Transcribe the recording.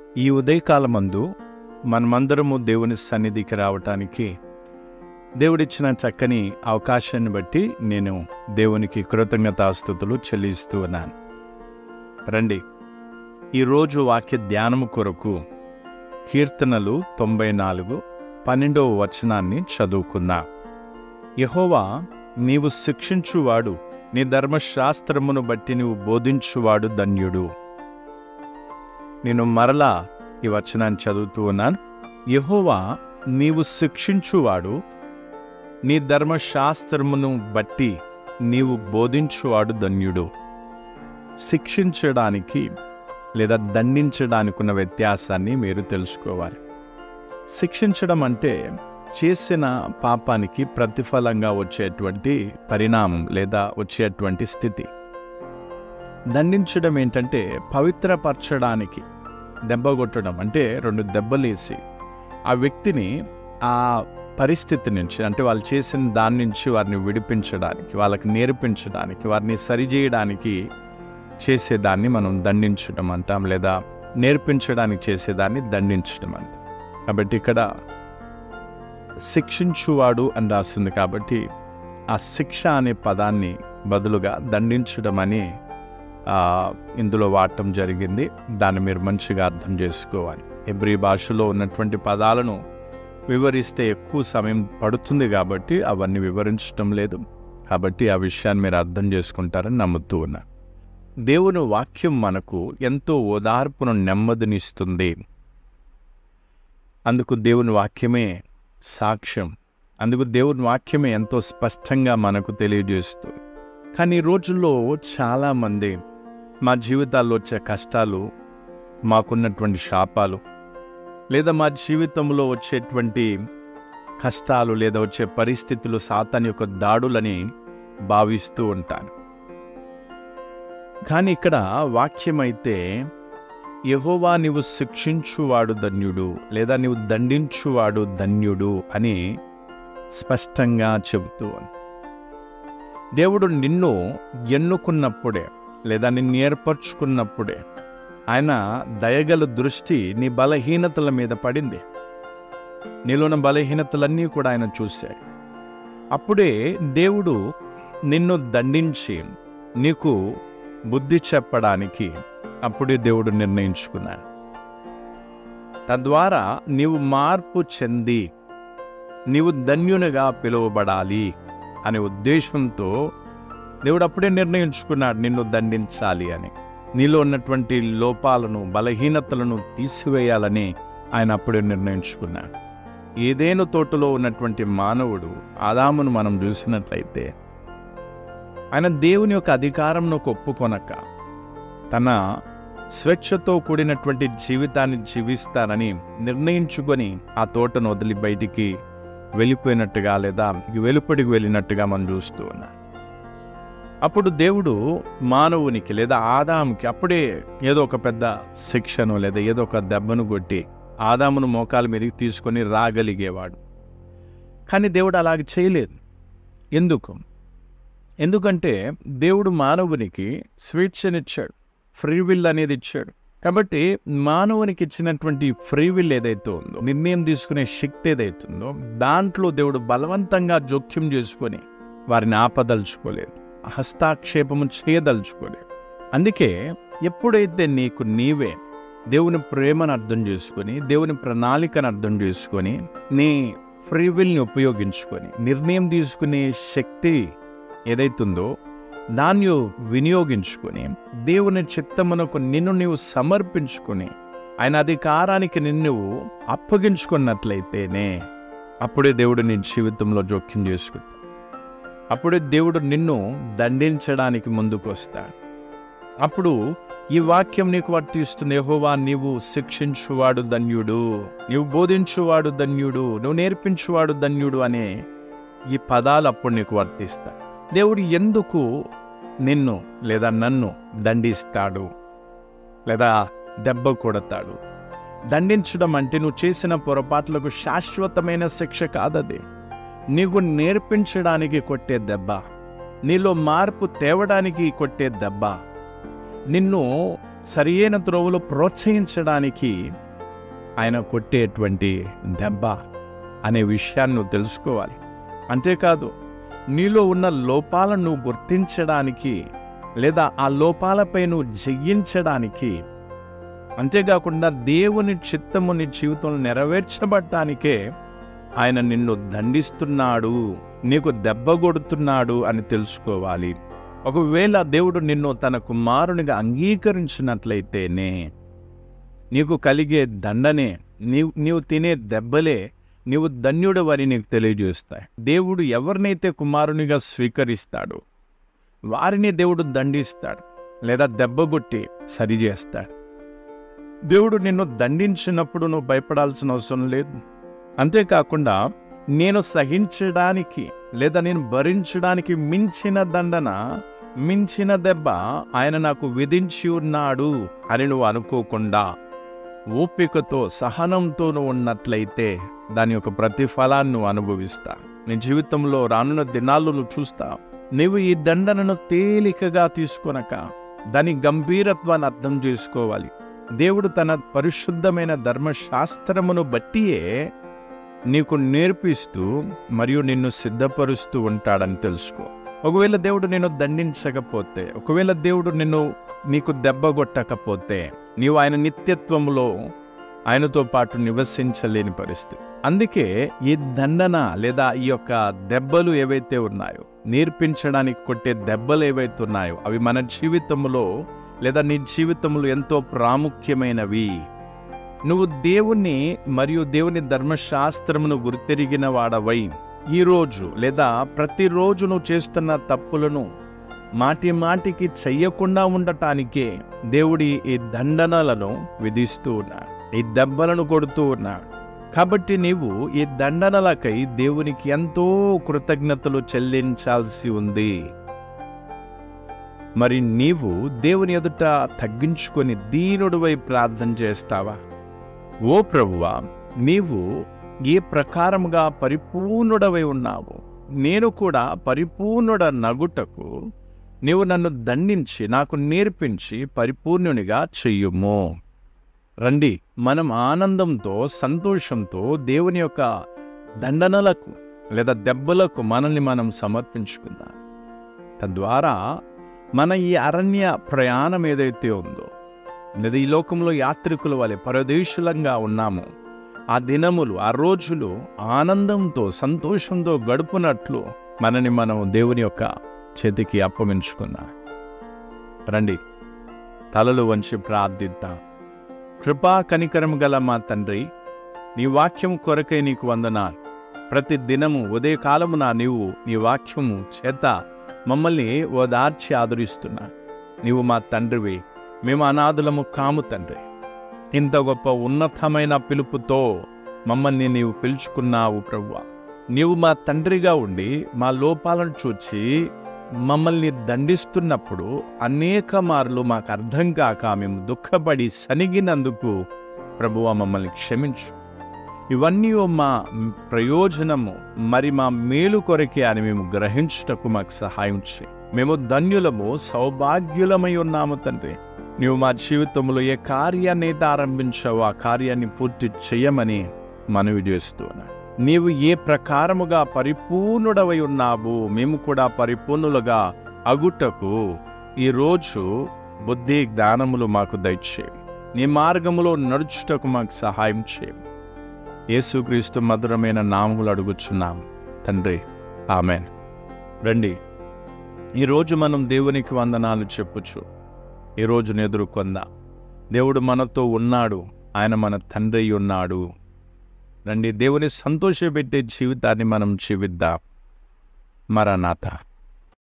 ఈ ఉదయకాలమందు మనమందరము దేవుని సన్నిధికి రావటానికి దేవుడిచ్చిన చక్కని అవకాశాన్ని బట్టి నేను దేవునికి కృతజ్ఞతాస్థుతులు చెల్లిస్తూ ఉన్నాను రండి ఈరోజు వాక్య ధ్యానము కొరకు కీర్తనలు తొంభై నాలుగు పన్నెండవ వచనాన్ని చదువుకుందాం యహోవా నీవు శిక్షించువాడు నీ ధర్మశాస్త్రమును బట్టి నీవు బోధించువాడు ధన్యుడు నేను మరలా ఈ వచనాన్ని చదువుతూ ఉన్నాను యహోవా నీవు శిక్షించువాడు నీ ధర్మశాస్త్రమును బట్టి నీవు బోధించువాడు ధన్యుడు శిక్షించడానికి లేదా దండించడానికి ఉన్న వ్యత్యాసాన్ని మీరు తెలుసుకోవాలి శిక్షించడం అంటే చేసిన పాపానికి ప్రతిఫలంగా వచ్చేటువంటి పరిణామం లేదా వచ్చేటువంటి స్థితి దండించడం ఏంటంటే పవిత్రపరచడానికి దెబ్బ కొట్టడం అంటే రెండు దెబ్బలేసి ఆ వ్యక్తిని ఆ పరిస్థితి నుంచి అంటే వాళ్ళు చేసిన దాని నుంచి వారిని విడిపించడానికి వాళ్ళకి నేర్పించడానికి వారిని సరిచేయడానికి చేసేదాన్ని మనం దండించడం అంటాం లేదా నేర్పించడానికి చేసేదాన్ని దండించడం అంటాం కాబట్టి ఇక్కడ శిక్షించువాడు అని రాస్తుంది కాబట్టి ఆ శిక్ష అనే పదాన్ని బదులుగా దండించడం అని ఇందులో వాడటం జరిగింది దాన్ని మీరు మంచిగా అర్థం చేసుకోవాలి ఎబ్రి భాషలో ఉన్నటువంటి పదాలను వివరిస్తే ఎక్కువ సమయం పడుతుంది కాబట్టి అవన్నీ వివరించడం లేదు కాబట్టి ఆ విషయాన్ని మీరు అర్థం చేసుకుంటారని నమ్ముతూ ఉన్నా దేవుని వాక్యం మనకు ఎంతో ఓదార్పును నెమ్మదినిస్తుంది అందుకు దేవుని వాక్యమే సాక్ష్యం అందుకు దేవుని వాక్యమే ఎంతో స్పష్టంగా మనకు తెలియజేస్తుంది కానీ ఈ రోజుల్లో చాలామంది మా జీవితాల్లో వచ్చే కష్టాలు మాకున్నటువంటి శాపాలు లేదా మా జీవితంలో వచ్చేటువంటి కష్టాలు లేదా వచ్చే పరిస్థితులు సాతాన్ యొక్క దాడులని భావిస్తూ ఉంటాను కానీ ఇక్కడ వాక్యమైతే యహోవా నీవు శిక్షించువాడు ధన్యుడు లేదా నీవు దండించువాడు ధన్యుడు అని స్పష్టంగా చెబుతూ దేవుడు నిన్ను ఎన్నుకున్నప్పుడే లేదా నిన్ను ఏర్పరచుకున్నప్పుడే ఆయన దయగల దృష్టి నీ బలహీనతల మీద పడింది నీలోన బలహీనతలన్నీ కూడా ఆయన చూశాడు అప్పుడే దేవుడు నిన్ను దండించి నీకు బుద్ధి చెప్పడానికి అప్పుడే దేవుడు నిర్ణయించుకున్నాడు తద్వారా నీవు మార్పు చెంది నీవు ధన్యునిగా పిలువబడాలి అనే ఉద్దేశంతో దేవుడు అప్పుడే నిర్ణయించుకున్నాడు నిన్ను దండించాలి అని నీలో ఉన్నటువంటి లోపాలను బలహీనతలను తీసివేయాలని ఆయన అప్పుడే నిర్ణయించుకున్నాడు ఏదేను తోటలో ఉన్నటువంటి మానవుడు ఆదామును మనం చూసినట్లయితే ఆయన దేవుని యొక్క అధికారంను ఒప్పుకొనక తన స్వేచ్ఛతో కూడినటువంటి జీవితాన్ని జీవిస్తానని నిర్ణయించుకొని ఆ తోటను వదిలి బయటికి వెళ్ళిపోయినట్టుగా లేదా వెలుపడికి వెళ్ళినట్టుగా మనం చూస్తూ ఉన్నాం అప్పుడు దేవుడు మానవునికి లేదా ఆదాముకి అప్పుడే ఏదో ఒక పెద్ద శిక్షను లేదా ఏదో ఒక దెబ్బను కొట్టి ఆదామును మోకాల మీదకి తీసుకొని రాగలిగేవాడు కానీ దేవుడు అలాగ చేయలేదు ఎందుకు ఎందుకంటే దేవుడు మానవునికి స్వేచ్ఛనిచ్చాడు ఫ్రీ విల్ అనేది ఇచ్చాడు కాబట్టి మానవునికి ఇచ్చినటువంటి ఫ్రీ విల్ ఏదైతే ఉందో నిర్ణయం తీసుకునే శక్తి ఏదైతుందో దాంట్లో దేవుడు బలవంతంగా జోక్యం చేసుకొని వారిని ఆపదలుచుకోలేదు హస్తాక్షేపము చేయదలుచుకోలేదు అందుకే ఎప్పుడైతే నీకు నీవే దేవుని ప్రేమను అర్థం చేసుకొని దేవుని ప్రణాళికను అర్థం చేసుకొని నీ ఫ్రీ విల్ని ఉపయోగించుకొని నిర్ణయం తీసుకునే శక్తి ఏదైతుందో దాన్ని వినియోగించుకొని దేవుని చిత్తమునకు నిన్ను నీవు సమర్పించుకొని ఆయన అధికారానికి నిన్ను అప్పగించుకున్నట్లయితేనే అప్పుడే దేవుడు నీ జీవితంలో జోక్యం చేసుకుంటాడు అప్పుడే దేవుడు నిన్ను దండించడానికి ముందుకు వస్తాడు అప్పుడు ఈ వాక్యం నీకు వర్తిస్తుంది యెహోవా నీవు శిక్షించువాడు ధన్యుడు నీవు బోధించువాడు ధన్యుడు నువ్వు నేర్పించువాడు ధన్యుడు అనే ఈ పదాలు అప్పుడు నీకు వర్తిస్తా దేవుడు ఎందుకు నిన్ను లేదా నన్ను దండిస్తాడు లేదా దెబ్బ కొడతాడు దండించడం అంటే నువ్వు చేసిన పొరపాట్లకు శాశ్వతమైన శిక్ష కాదది నీకు నేర్పించడానికి కొట్టే దెబ్బ నీలో మార్పు తేవడానికి కొట్టే దెబ్బ నిన్ను సరియైన త్రోవలో ప్రోత్సహించడానికి ఆయన కొట్టేటువంటి దెబ్బ అనే విషయాన్ని నువ్వు తెలుసుకోవాలి అంతేకాదు నీలో ఉన్న లోపాలను నువ్వు గుర్తించడానికి లేదా ఆ లోపాలపై నువ్వు జయించడానికి అంతేకాకుండా దేవుని చిత్తము నీ జీవితంలో నెరవేర్చబడటానికే ఆయన నిన్ను దండిస్తున్నాడు నీకు దెబ్బ కొడుతున్నాడు అని తెలుసుకోవాలి ఒకవేళ దేవుడు నిన్ను తన కుమారునిగా అంగీకరించినట్లయితేనే నీకు కలిగే దండనే నీవు నీవు తినే దెబ్బలే నీవు ధన్యుడు అని నీకు తెలియజేస్తాయి దేవుడు ఎవరినైతే కుమారునిగా స్వీకరిస్తాడో వారిని దేవుడు దండిస్తాడు లేదా దెబ్బగొట్టి సరిచేస్తాడు దేవుడు నిన్ను దండించినప్పుడు నువ్వు భయపడాల్సిన అవసరం లేదు అంతేకాకుండా నేను సహించడానికి లేదా నేను భరించడానికి మించిన దండన మించిన దెబ్బ ఆయన నాకు విధించి ఉన్నాడు అని నువ్వు అనుకోకుండా ఓపికతో సహనంతో నువ్వు ఉన్నట్లయితే దాని యొక్క ప్రతిఫలాన్ని నువ్వు అనుభవిస్తా నీ జీవితంలో రానున్న దినాల్లో నువ్వు చూస్తా నీవు ఈ దండనను తేలికగా తీసుకొనక దాని గంభీరత్వాన్ని అర్థం చేసుకోవాలి దేవుడు తన పరిశుద్ధమైన ధర్మశాస్త్రమును బట్టియే నీకు నేర్పిస్తూ మరియు నిన్ను సిద్ధపరుస్తూ ఉంటాడని తెలుసుకో ఒకవేళ దేవుడు నిన్ను దండించకపోతే ఒకవేళ దేవుడు నిన్ను నీకు దెబ్బ కొట్టకపోతే నీవు ఆయన నిత్యత్వంలో ఆయనతో పాటు నివసించలేని పరిస్థితి అందుకే ఈ దండన లేదా ఈ యొక్క దెబ్బలు ఏవైతే ఉన్నాయో నేర్పించడానికి కొట్టే దెబ్బలు ఏవైతే ఉన్నాయో అవి మన జీవితంలో లేదా నీ జీవితంలో ఎంతో ప్రాముఖ్యమైనవి నువ్వు దేవుణ్ణి మరియు దేవుని ధర్మశాస్త్రమును గుర్తెరిగిన వాడవై ఈరోజు లేదా ప్రతిరోజు నువ్వు చేస్తున్న తప్పులను మాటి మాటికి చెయ్యకుండా ఉండటానికే దేవుడి ఈ దండనలను విధిస్తూ ఉన్నాడు ఈ దెబ్బలను కొడుతూ ఉన్నాడు కాబట్టి నీవు ఈ దండనలకై దేవునికి ఎంతో కృతజ్ఞతలు చెల్లించాల్సి ఉంది మరి నీవు దేవుని ఎదుట తగ్గించుకొని దీనుడివై ప్రార్థన చేస్తావా ఓ ప్రభువా నీవు ఏ ప్రకారముగా పరిపూర్ణుడవై ఉన్నావు నేను కూడా పరిపూర్ణుడ నగుటకు నీవు నన్ను దండించి నాకు నేర్పించి పరిపూర్ణునిగా చెయ్యుము రండి మనం ఆనందంతో సంతోషంతో దేవుని యొక్క దండనలకు లేదా దెబ్బలకు మనల్ని మనం సమర్పించుకుందాం తద్వారా మన ఈ అరణ్య ప్రయాణం ఏదైతే ఉందో లేదా ఈ లోకంలో యాత్రికుల వలె పరదేశులంగా ఉన్నాము ఆ దినములు ఆ రోజులు ఆనందంతో సంతోషంతో గడుపునట్లు మనని మనం దేవుని యొక్క చేతికి అప్పగించుకుందాం రండి తలలు వంచి ప్రార్థిద్దాం కృపా కనికరం గల మా తండ్రి నీ వాక్యం కొరకై నీకు వందనాలు ప్రతి దినము ఉదయకాలమున నీవు నీ వాక్యము చేత మమ్మల్ని ఓదార్చి ఆదరిస్తున్నా నీవు మా తండ్రివి మేము అనాథులము కాము తండ్రి ఇంత గొప్ప ఉన్నతమైన పిలుపుతో మమ్మల్ని నీవు పిలుచుకున్నావు ప్రభువా నీవు మా తండ్రిగా ఉండి మా లోపాలను చూచి మమ్మల్ని దండిస్తున్నప్పుడు అనేక మార్లు మాకు అర్థం కాక మేము దుఃఖపడి సనిగినందుకు ప్రభువా మమ్మల్ని క్షమించు ఇవన్నీ మా ప్రయోజనము మరి మా మేలు కొరకే అని మేము గ్రహించుటకు మాకు సహాయం చేయి మేము ధన్యులము సౌభాగ్యులమై ఉన్నాము తండ్రి నీవు మా జీవితంలో ఏ కార్యాన్ని అయితే ఆరంభించావో ఆ కార్యాన్ని పూర్తి చేయమని మనవి చేస్తున్నా నీవు ఏ ప్రకారముగా పరిపూర్ణుడవై ఉన్నావు మేము కూడా పరిపూర్ణులుగా అగుటకు ఈరోజు బుద్ధి జ్ఞానములు మాకు దయచేయి నీ మార్గములో నడుచుటకు మాకు సహాయం చేయం యేసుక్రీస్తు మధురమైన నామములు అడుగుచున్నాం తండ్రి ఆమెన్ రండి ఈరోజు మనం దేవునికి వందనాలు చెప్పుచు ఈ రోజును ఎదుర్కొందాం దేవుడు మనతో ఉన్నాడు ఆయన మన తండ్రి ఉన్నాడు రండి దేవుని సంతోషపెట్టే జీవితాన్ని మనం జీవిద్దాం మరనాథ